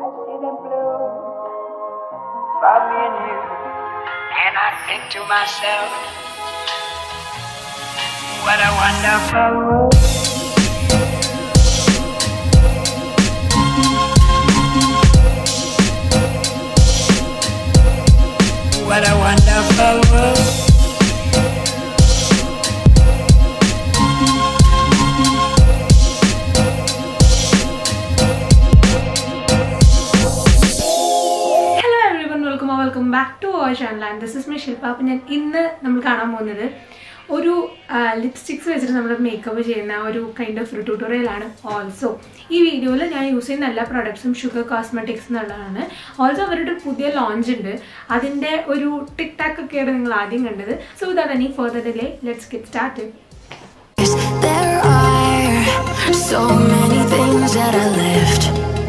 I see them blue for me and you. And I think to myself, what a wonderful world. What a wonderful world. Hello everyone welcome welcome back to our channel and this is my Shilpa അപ്പം ഞാൻ ഇന്ന് നമ്മൾ കാണാൻ പോകുന്നത് ഒരു lipsticks വെച്ചിട്ട് നമ്മൾ makeup ചെയ്യുന്ന ഒരു കൈൻഡ് ഓഫ് ഒരു ട്യൂട്ടോറിയലാണ് ഓൾസോ ഈ വീഡിയോയിൽ ഞാൻ യൂസ് ചെയ്യുന്ന എല്ലാ പ്രോഡക്ട്സും ഷുഗർ കോസ്മെറ്റിക്സ് എന്നുള്ളതാണ് ഓൾസോ അവരുടെ ഒരു പുതിയ ലോഞ്ച് ഉണ്ട് അതിൻ്റെ ഒരു ടിക് ടാക്ക് ഒക്കെയാണ് നിങ്ങൾ ആദ്യം കണ്ടത് so without any further delay let's get start There are so many things that I left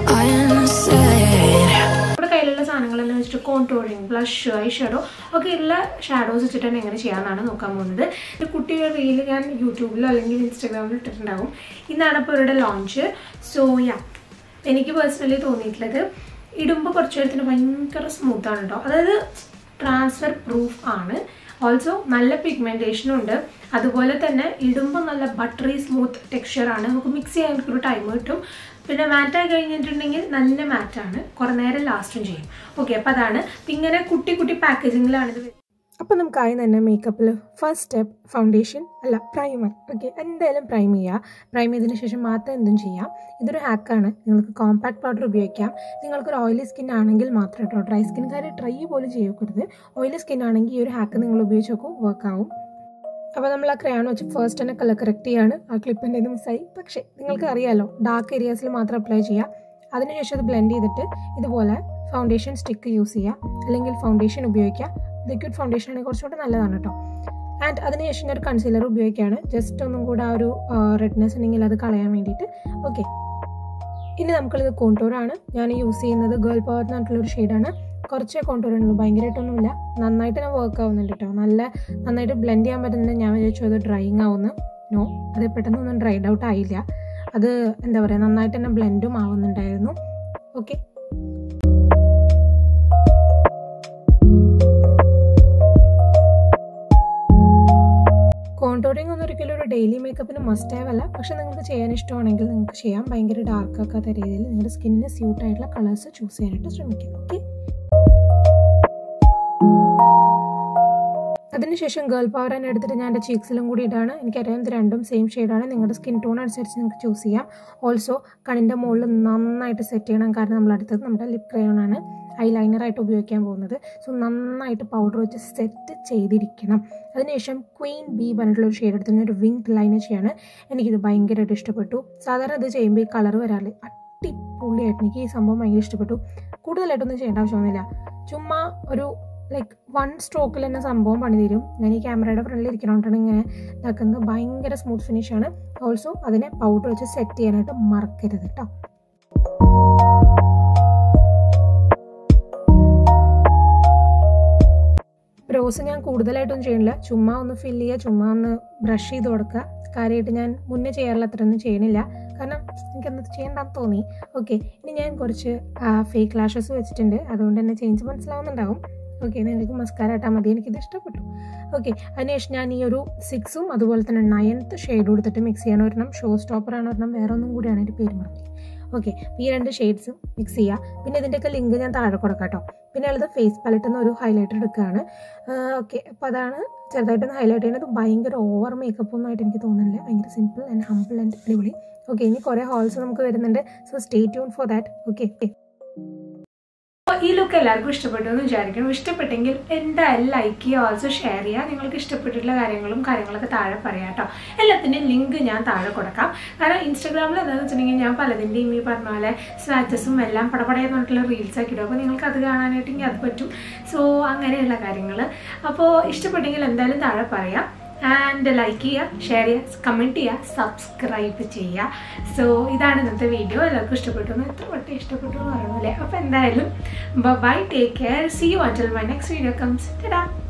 unsaid. നമ്മുടെ കയ്യിലുള്ള സാധനങ്ങളെല്ലാം വെച്ചിട്ട് കോൺടോറിങ് ബ്ലഷ് ഐ ഷാഡോ ഒക്കെ ഉള്ള ഷാഡോസ് വെച്ചിട്ടാണ് എങ്ങനെ ചെയ്യാമെന്നാണ് നോക്കാൻ പോകുന്നത് ഒരു കുട്ടിയുടെ റീൽ ഞാൻ യൂട്യൂബിലോ അല്ലെങ്കിൽ ഇൻസ്റ്റാഗ്രാമിലോ ഇട്ടിട്ടുണ്ടാവും ഇന്നാണ് അപ്പോൾ ഇവരുടെ ലോഞ്ച് സോ യാ എനിക്ക് പേഴ്സണലി തോന്നിയിട്ടുള്ളത് ഇടുമ്പോൾ കുറച്ച് നേരത്തിന് ഭയങ്കര സ്മൂത്താണ് കേട്ടോ അതായത് ട്രാൻസ്ഫർ പ്രൂഫ് ആണ് ഓൾസോ നല്ല പിഗ്മെൻറ്റേഷനും ഉണ്ട് അതുപോലെ തന്നെ ഇടുമ്പോൾ നല്ല ബട്ടറി സ്മൂത്ത് ടെക്സ്ചറാണ് നമുക്ക് മിക്സ് ചെയ്യാൻ ഒരു ടൈം കിട്ടും പിന്നെ മാറ്റായി കഴിഞ്ഞിട്ടുണ്ടെങ്കിൽ നല്ല മാറ്റാണ് കുറേ നേരം ലാസ്റ്റും ചെയ്യും ഓക്കെ അപ്പോൾ അതാണ് അപ്പം ഇങ്ങനെ കുട്ടി കുട്ടി പാക്കേജിങ്ങിലാണ് ഇത് വരുന്നത് അപ്പോൾ നമുക്ക് ആദ്യം തന്നെ മേക്കപ്പിൽ ഫസ്റ്റ് സ്റ്റെപ്പ് ഫൗണ്ടേഷൻ അല്ല പ്രൈമർ ഓക്കെ എന്തായാലും പ്രൈം ചെയ്യുക പ്രൈം ചെയ്തതിന് ശേഷം മാത്രം എന്തും ചെയ്യാം ഇതൊരു ഹാക്കാണ് നിങ്ങൾക്ക് കോമ്പാക്ട് പൗഡർ ഉപയോഗിക്കാം നിങ്ങൾക്കൊരു ഓയിലി സ്കിൻ ആണെങ്കിൽ മാത്രം കേട്ടോ ഡ്രൈ സ്കിൻകാർ ട്രൈ പോലും ചെയ്യരുത് ഓയിലി സ്കിൻ ആണെങ്കിൽ ഈ ഒരു ഹാക്ക് നിങ്ങൾ ഉപയോഗിച്ച് നോക്കൂ വർക്ക് ആവും അപ്പോൾ നമ്മൾ ആ ക്രയോൺ വെച്ച് ഫസ്റ്റ് തന്നെ കളർ കറക്റ്റ് ചെയ്യാണ് ആ ക്ലിപ്പിൻ്റെ ഇത് മിസ്സായി പക്ഷേ നിങ്ങൾക്ക് അറിയാമല്ലോ ഡാർക്ക് ഏരിയാസിൽ മാത്രം അപ്ലൈ ചെയ്യുക അതിനുശേഷം അത് ബ്ലെൻഡ് ചെയ്തിട്ട് ഇതുപോലെ ഫൗണ്ടേഷൻ സ്റ്റിക്ക് യൂസ് ചെയ്യുക അല്ലെങ്കിൽ ഫൗണ്ടേഷൻ ഉപയോഗിക്കുക ലിക്വിഡ് ഫൗണ്ടേഷൻ ആണെങ്കിൽ കുറച്ചുകൂടെ നല്ലതാണ് കേട്ടോ ആൻഡ് അതിനുശേഷം ഞാൻ ഒരു കൺസീലർ ഉപയോഗിക്കുകയാണ് ജസ്റ്റ് ഒന്നും കൂടെ ആ ഒരു റെഡ്നെസ് ഉണ്ടെങ്കിൽ അത് കളയാൻ വേണ്ടിയിട്ട് ഓക്കെ ഇനി നമുക്കുള്ളത് കോണ്ടൂറാണ് ഞാൻ യൂസ് ചെയ്യുന്നത് ഗേൾ പവർ എന്ന് പറഞ്ഞിട്ടുള്ളൊരു ഷെയ്ഡാണ് കുറച്ചേ കോണ്ടൂറുള്ളൂ ഭയങ്കരമായിട്ടൊന്നുമില്ല നന്നായിട്ട് തന്നെ വർക്ക് ആവുന്നുണ്ട് കേട്ടോ നല്ല നന്നായിട്ട് ബ്ലെൻഡ് ചെയ്യാൻ പറ്റുന്നുണ്ട് ഞാൻ വിചാരിച്ചു അത് ഡ്രൈയിങ് ആവുന്നു നോ അത് പെട്ടെന്നൊന്നും ഡ്രൈഡ് ഔട്ട് ആയില്ല അത് എന്താ പറയുക നന്നായിട്ട് തന്നെ ബ്ലെൻഡും ആവുന്നുണ്ടായിരുന്നു ഓക്കെ കോണ്ടോറിങ് ഒന്നും ഒരിക്കലും ഒരു ഡെയിലി മേക്കപ്പിന് മസ്റ്റ് ആവല്ല പക്ഷെ നിങ്ങൾക്ക് ചെയ്യാൻ ഇഷ്ടമാണെങ്കിൽ നിങ്ങൾക്ക് ചെയ്യാം ഭയങ്കര ഡാർക്ക് ആക്കാത്ത രീതിയിൽ നിങ്ങളുടെ സ്കിന്നിന് സ്യൂട്ട് ആയിട്ടുള്ള കളേഴ്സ് ചൂസ് ചെയ്യാനായിട്ട് ശ്രമിക്കുക ഓക്കെ അതിനുശേഷം ഗേൾ പവർ തന്നെ എടുത്തിട്ട് ഞാൻ എൻ്റെ ചീക്സിലും കൂടി ഇടാണ് എനിക്കറിയാം ഇത് രണ്ടും സെയിം ഷെയ്ഡാണ് നിങ്ങളുടെ സ്കിൻ ടോൺ അനുസരിച്ച് നിങ്ങൾക്ക് ചൂസ് ചെയ്യാം ഓൾസോ കണ്ണിൻ്റെ മുകളിൽ നന്നായിട്ട് സെറ്റ് ചെയ്യണം കാരണം നമ്മൾ അടുത്തത് നമ്മുടെ ലിപ് ക്രയോൺ ആണ് ഐ ലൈനറായിട്ട് ഉപയോഗിക്കാൻ പോകുന്നത് സോ നന്നായിട്ട് പൗഡർ വെച്ച് സെറ്റ് ചെയ്തിരിക്കണം അതിനുശേഷം ക്വീൻ ബി പറഞ്ഞിട്ടുള്ള ഒരു ഷെയ്ഡ് എടുത്ത് ഒരു വിങ് ലൈനർ ചെയ്യാണ് എനിക്കിത് ഭയങ്കരമായിട്ട് ഇഷ്ടപ്പെട്ടു സാധാരണ ഇത് ചെയ്യുമ്പോൾ ഈ കളർ വരാറില്ല അടിപൊളിയായിട്ട് എനിക്ക് ഈ സംഭവം ഭയങ്കര ഇഷ്ടപ്പെട്ടു കൂടുതലായിട്ടൊന്നും ചെയ്യേണ്ട ആവശ്യമൊന്നുമില്ല ചുമ്മാ ഒരു ലൈക്ക് വൺ സ്ട്രോക്കിൽ തന്നെ സംഭവം പണി തരും ഞാൻ ഈ ക്യാമറയുടെ ഫ്രണ്ടിൽ ഇരിക്കണോണ്ടാണ് ഇങ്ങനെ ഇതാക്കുന്നത് ഭയങ്കര സ്മൂത്ത് ഫിനിഷാണ് ഓൾസോ അതിനെ പൗഡർ വെച്ച് സെറ്റ് ചെയ്യാനായിട്ട് മറക്കരുത് കേട്ടോ ബ്രോസ് ഞാൻ കൂടുതലായിട്ടൊന്നും ചെയ്യണില്ല ചുമ്മാ ഒന്ന് ഫില്ല് ചെയ്യുക ചുമ്മാ ഒന്ന് ബ്രഷ് ചെയ്ത് കൊടുക്കുക കാര്യമായിട്ട് ഞാൻ മുന്നേ ചെയ്യാറുള്ള അത്രയൊന്നും ചെയ്യണില്ല കാരണം എനിക്കത് ചെയ്യണ്ടെന്ന് തോന്നി ഓക്കെ ഇനി ഞാൻ കുറച്ച് ഫേക്ക് ലാഷസ് വെച്ചിട്ടുണ്ട് അതുകൊണ്ട് തന്നെ ചേഞ്ച് മനസ്സിലാവുന്നുണ്ടാവും ഓക്കെ നിങ്ങൾക്ക് മസ്കാര ഇട്ടാൽ മതി എനിക്കിത് ഇഷ്ടപ്പെട്ടു ഓക്കെ അതിനുശേഷം ഞാൻ ഈ ഒരു സിക്സും അതുപോലെ തന്നെ നയൻത്ത് ഷെയ്ഡ് കൊടുത്തിട്ട് മിക്സ് ചെയ്യണം ഒരെണ്ണം ഷോ സ്റ്റോപ്പറാണ് ഒരെണ്ണം വേറെ ഒന്നും കൂടിയാണ് എൻ്റെ പേര് മറന്നത് ഓക്കെ ഈ രണ്ട് ഷെയ്ഡ്സും മിക്സ് ചെയ്യുക പിന്നെ ഇതിൻ്റെയൊക്കെ ലിങ്ക് ഞാൻ താഴെ കൊടുക്കാം കേട്ടോ പിന്നെ ഉള്ളത് ഫേസ് പാലറ്റ് എന്ന ഒരു ഹൈലൈറ്റർ എടുക്കുകയാണ് ഓക്കെ അപ്പോൾ അതാണ് ചെറുതായിട്ടൊന്ന് ഹൈലൈറ്റ് ചെയ്യുന്നത് ഭയങ്കര ഓവർ മേക്കപ്പ് ഒന്നും ആയിട്ട് എനിക്ക് തോന്നുന്നില്ല ഭയങ്കര സിമ്പിൾ ആൻഡ് ഹംപിൾ ആൻഡ് അടിപൊളി ഓക്കെ ഇനി കുറേ ഹോൾസ് നമുക്ക് വരുന്നുണ്ട് so stay tune for that okay ഈ ലുക്ക് എല്ലാവർക്കും ഇഷ്ടപ്പെട്ടു എന്ന് വിചാരിക്കണം ഇഷ്ടപ്പെട്ടെങ്കിൽ എന്തായാലും ലൈക്ക് ചെയ്യുക ഓൾസോ ഷെയർ ചെയ്യുക നിങ്ങൾക്ക് ഇഷ്ടപ്പെട്ടിട്ടുള്ള കാര്യങ്ങളും കാര്യങ്ങളൊക്കെ താഴെ പറയാം കേട്ടോ എല്ലാത്തിൻ്റെയും ലിങ്ക് ഞാൻ താഴെ കൊടുക്കാം കാരണം ഇൻസ്റ്റാഗ്രാമിൽ എന്താണെന്ന് വെച്ചിട്ടുണ്ടെങ്കിൽ ഞാൻ പലതിൻ്റെയും ഈ പറഞ്ഞ പോലെ സ്നാച്ചസും എല്ലാം പടപടയെന്ന് പറഞ്ഞിട്ടുള്ള റീൽസ് ആക്കി ഇടും അപ്പോൾ നിങ്ങൾക്ക് അത് കാണാനായിട്ടെങ്കിൽ അത് പറ്റും സോ അങ്ങനെയുള്ള കാര്യങ്ങൾ അപ്പോൾ ഇഷ്ടപ്പെട്ടെങ്കിൽ എന്തായാലും താഴെ പറയാം ആൻഡ് ലൈക്ക് ചെയ്യുക ഷെയർ ചെയ്യുക കമൻറ്റ് ചെയ്യുക സബ്സ്ക്രൈബ് ചെയ്യുക സോ ഇതാണ് ഇന്നത്തെ വീഡിയോ എല്ലാവർക്കും ഇഷ്ടപ്പെട്ടു എന്ന് എത്ര വട്ടം ഇഷ്ടപ്പെട്ടു എന്ന് പറയണല്ലേ അപ്പോൾ എന്തായാലും bye take care see you until my next video comes ടാ